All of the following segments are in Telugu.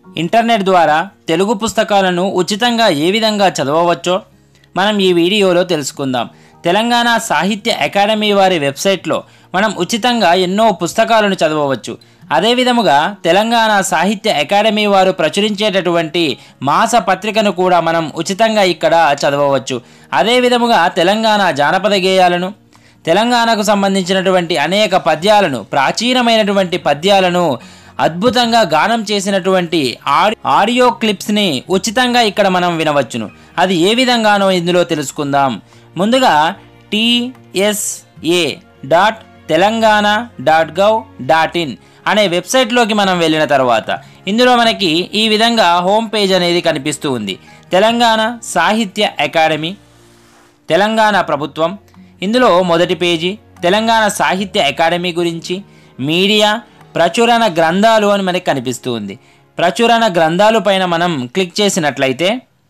ఇంటర్నెట్ ద్వారా తెలుగు పుస్తకాలను ఉచితంగా ఏ విధంగా చదవవచ్చో మనం ఈ వీడియోలో తెలుసుకుందాం తెలంగాణ సాహిత్య అకాడమీ వారి వెబ్సైట్లో మనం ఉచితంగా ఎన్నో పుస్తకాలను చదవవచ్చు అదే విధముగా తెలంగాణ సాహిత్య అకాడమీ వారు ప్రచురించేటటువంటి మాస పత్రికను కూడా మనం ఉచితంగా ఇక్కడ చదవవచ్చు అదే విధముగా తెలంగాణ జానపద గేయాలను తెలంగాణకు సంబంధించినటువంటి అనేక పద్యాలను ప్రాచీనమైనటువంటి పద్యాలను అద్భుతంగా గానం చేసినటువంటి ఆడి- ఆడియో క్లిప్స్ని ఉచితంగా ఇక్కడ మనం వినవచ్చును అది ఏ విధంగానో ఇందులో తెలుసుకుందాం ముందుగా TSA dot Telangana dot gov dot in అనే వెబ్సైట్లోకి మనం వెళ్ళిన తర్వాత ఇందులో మనకి ఈ విధంగా హోమ్ పేజ్ అనేది కనిపిస్తూ ఉంది తెలంగాణ సాహిత్య అకాడమీ తెలంగాణ ప్రభుత్వం ఇందులో మొదటి పేజీ తెలంగాణ సాహిత్య అకాడమీ గురించి మీడియా ప్రచురణ గ్రంథాలు అని మనకి కనిపిస్తూ ఉంది ప్రచురణ గ్రంథాలు పైన మనం క్లిక్ చేసినట్లయితే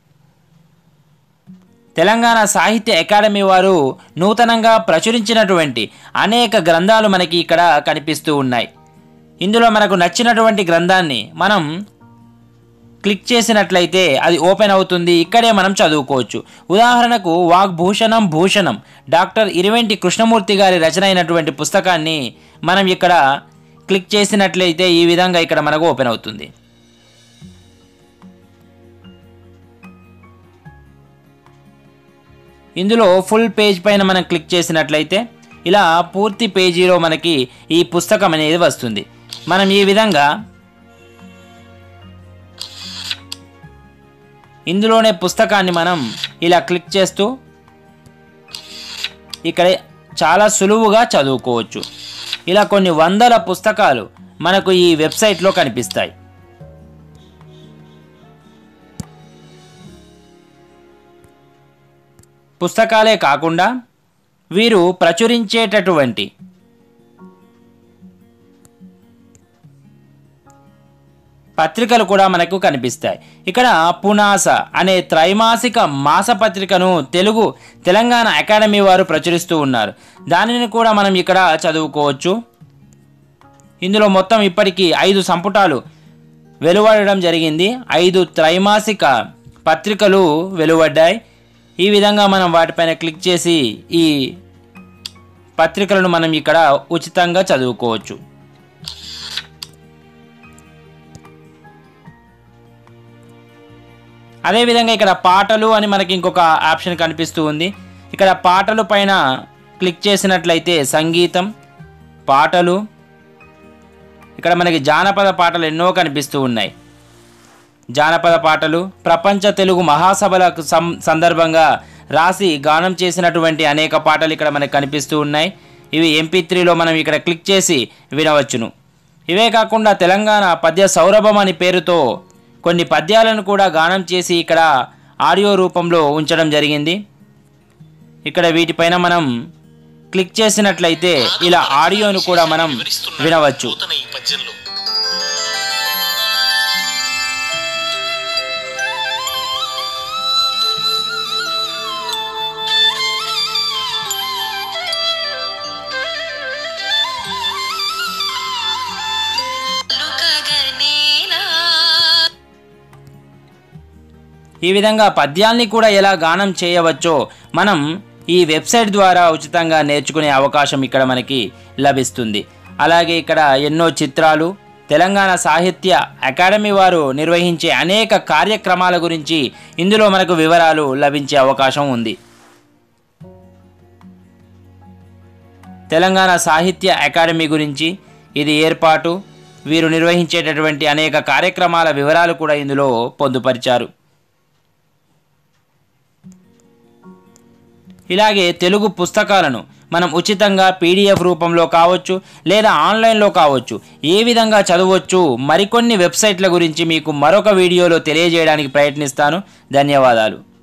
తెలంగాణ సాహిత్య అకాడమీ వారు నూతనంగా ప్రచురించినటువంటి అనేక గ్రంథాలు మనకి ఇక్కడ కనిపిస్తూ ఉన్నాయి ఇందులో మనకు నచ్చినటువంటి గ్రంథాన్ని మనం క్లిక్ చేసినట్లయితే అది ఓపెన్ అవుతుంది ఇక్కడే మనం చదువుకోవచ్చు ఉదాహరణకు వాగ్భూషణం భూషణం డాక్టర్ ఇరువెంటి కృష్ణమూర్తి గారి రచన అయినటువంటి పుస్తకాన్ని మనం ఇక్కడ క్లిక్ చేసినట్లయితే ఈ విధంగా ఇక్కడ మనకు ఓపెన్ అవుతుంది ఇందులో ఫుల్ పేజ్ పైన మనం క్లిక్ చేసినట్లయితే ఇలా పూర్తి పేజీలో మనకి ఈ పుస్తకం అనేది వస్తుంది మనం ఈ విధంగా ఇందులోనే పుస్తకాన్ని మనం ఇలా క్లిక్ చేస్తూ ఇక్కడ చాలా సులువుగా చదువుకోవచ్చు ఇలా కొన్ని వందల పుస్తకాలు మనకు ఈ వెబ్సైట్లో కనిపిస్తాయి పుస్తకాలే కాకుండా వీరు ప్రచురించేటటువంటి పత్రికలు కూడా మనకు కనిపిస్తాయి ఇక్కడ పునాస అనే త్రైమాసిక మాసపత్రికను తెలుగు తెలంగాణ అకాడమీ వారు ప్రచురిస్తూ ఉన్నారు దానిని కూడా మనం ఇక్కడ చదువుకోవచ్చు ఇందులో మొత్తం ఇప్పటికీ ఐదు సంపుటాలు వెలువడడం జరిగింది ఐదు త్రైమాసిక పత్రికలు వెలువడ్డాయి ఈ విధంగా మనం వాటిపైన క్లిక్ చేసి ఈ పత్రికలను మనం ఇక్కడ ఉచితంగా చదువుకోవచ్చు అదేవిధంగా ఇక్కడ పాటలు అని మనకి ఇంకొక ఆప్షన్ కనిపిస్తూ ఉంది ఇక్కడ పాటలు పైన క్లిక్ చేసినట్లయితే సంగీతం పాటలు ఇక్కడ మనకి జానపద పాటలు ఎన్నో కనిపిస్తూ ఉన్నాయి జానపద పాటలు ప్రపంచ తెలుగు మహాసభలకు సం సందర్భంగా రాసి గానం చేసినటువంటి అనేక పాటలు ఇక్కడ మనకు కనిపిస్తూ ఉన్నాయి ఇవి ఎంపీ త్రీలో మనం ఇక్కడ క్లిక్ చేసి వినవచ్చును ఇవే కాకుండా తెలంగాణ పద్య సౌరభం అని పేరుతో కొన్ని పద్యాలను కూడా గానం చేసి ఇక్కడ ఆడియో రూపంలో ఉంచడం జరిగింది ఇక్కడ వీటిపైన మనం క్లిక్ చేసినట్లయితే ఇలా ఆడియోను కూడా మనం వినవచ్చు నూతన ఈ పద్యంలో లుకగనేలా ఈ విధంగా పద్యాల్ని కూడా ఎలా గానం చేయవచ్చో మనం ఈ వెబ్సైట్ ద్వారా ఉచితంగా నేర్చుకునే అవకాశం ఇక్కడ మనకి లభిస్తుంది అలాగే ఇక్కడ ఎన్నో చిత్రాలు తెలంగాణ సాహిత్య అకాడమీ వారు నిర్వహించే అనేక కార్యక్రమాల గురించి ఇందులో మనకు వివరాలు లభించే అవకాశం ఉంది తెలంగాణ సాహిత్య అకాడమీ గురించి ఇది ఏర్పాటు వీరు నిర్వహించేటటువంటి అనేక కార్యక్రమాల వివరాలు కూడా ఇందులో పొందుపరిచారు ఇలాగే తెలుగు పుస్తకాలను మనం ఉచితంగా పీడిఎఫ్ రూపంలో కావచ్చు లేదా ఆన్లైన్లో కావచ్చు ఏ విధంగా చదవచ్చు మరికొన్ని వెబ్సైట్ల గురించి మీకు మరొక వీడియోలో తెలియజేయడానికి ప్రయత్నిస్తాను ధన్యవాదాలు